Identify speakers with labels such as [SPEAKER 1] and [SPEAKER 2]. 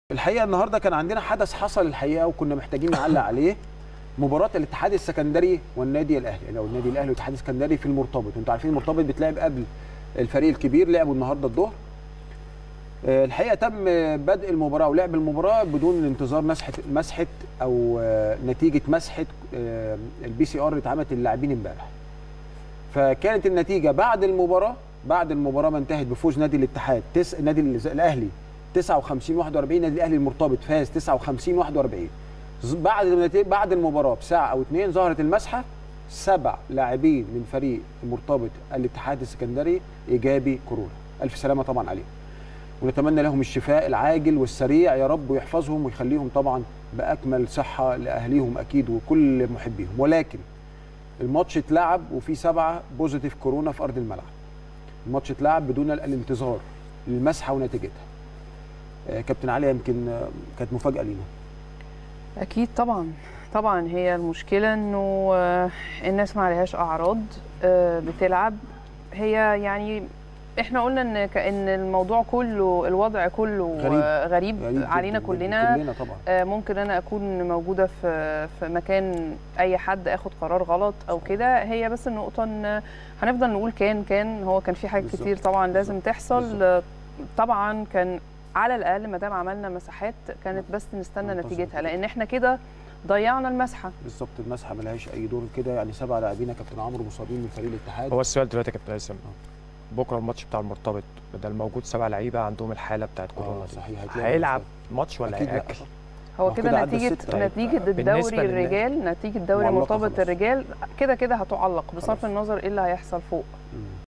[SPEAKER 1] الحقيقه النهارده كان عندنا حدث حصل الحقيقه وكنا محتاجين نعلق عليه مباراه الاتحاد السكندري والنادي الاهلي او النادي الاهلي والاتحاد السكندري في المرتبط انتوا عارفين المرتبط بيتلعب قبل الفريق الكبير لعبوا النهارده الظهر آه، الحقيقه تم بدء المباراه ولعب المباراه بدون انتظار مسحه مسحه او آه، نتيجه مسحه آه، البي سي ار اللي اتعملت للاعبين امبارح فكانت النتيجه بعد المباراه بعد المباراه ما انتهت بفوز نادي الاتحاد تس... نادي الاهلي 59 41 نادي الاهلي المرتبط فاز 59 41 ز- بعد النتيجة- بعد المباراه بساعه او اتنين ظهرت المسحه سبع لاعبين من فريق المرتبط الاتحاد السكندري ايجابي كورونا الف سلامه طبعا عليهم ونتمنى لهم الشفاء العاجل والسريع يا رب ويحفظهم ويخليهم طبعا باكمل صحه لاهليهم اكيد وكل محبيهم ولكن الماتش اتلعب وفي سبعه بوزيتيف كورونا في ارض الملعب الماتش اتلعب بدون الانتظار للمسحه ونتيجتها آه، كابتن علي يمكن آه، كانت مفاجاه لينا
[SPEAKER 2] اكيد طبعا طبعا هي المشكله انه آه، الناس ما عليهاش اعراض آه، بتلعب هي يعني احنا قلنا ان كان الموضوع كله الوضع كله
[SPEAKER 1] غريب.
[SPEAKER 2] آه، غريب,
[SPEAKER 1] غريب
[SPEAKER 2] علينا
[SPEAKER 1] جداً،
[SPEAKER 2] كلنا
[SPEAKER 1] كلنا طبعا
[SPEAKER 2] آه، ممكن انا اكون موجوده في في مكان اي حد اخد قرار غلط او كده هي بس النقطه ان هنفضل نقول كان كان هو كان في حاجات
[SPEAKER 1] بالظبط.
[SPEAKER 2] كتير طبعا لازم
[SPEAKER 1] بالظبط.
[SPEAKER 2] تحصل
[SPEAKER 1] بالظبط.
[SPEAKER 2] آه، طبعا كان على الاقل ما دام عملنا مساحات كانت بس نستنى
[SPEAKER 1] منتظر
[SPEAKER 2] نتيجتها
[SPEAKER 1] نتيجتها.
[SPEAKER 2] لان احنا كده ضيعنا المسحه
[SPEAKER 1] بالظبط المسحه ملهاش اي دور كده يعني سبع لاعبين يا كابتن عمرو مصابين من فريق الاتحاد
[SPEAKER 3] هو السؤال دلوقتي يا كابتن هيثم بكره الماتش بتاع المرتبط بدل موجود سبع لعيبه عندهم الحاله بتاعت كورونا
[SPEAKER 1] اه
[SPEAKER 3] دي.
[SPEAKER 1] صحيح هيتلعب
[SPEAKER 3] هيلعب ماتش ولا
[SPEAKER 1] اكيد لا
[SPEAKER 3] هيأكل؟
[SPEAKER 2] هو
[SPEAKER 1] ما
[SPEAKER 2] كده
[SPEAKER 1] كده عدى
[SPEAKER 2] نتيجه
[SPEAKER 1] الستة.
[SPEAKER 2] نتيجه
[SPEAKER 3] بالنسبة
[SPEAKER 2] الدوري
[SPEAKER 3] للناس-
[SPEAKER 2] الرجال نتيجه دوري
[SPEAKER 1] معلقة
[SPEAKER 2] مرتبط
[SPEAKER 1] خلاص.
[SPEAKER 2] الرجال كده كده هتعلق بصرف
[SPEAKER 1] خلاص.
[SPEAKER 2] النظر ايه اللي هيحصل فوق
[SPEAKER 1] مم.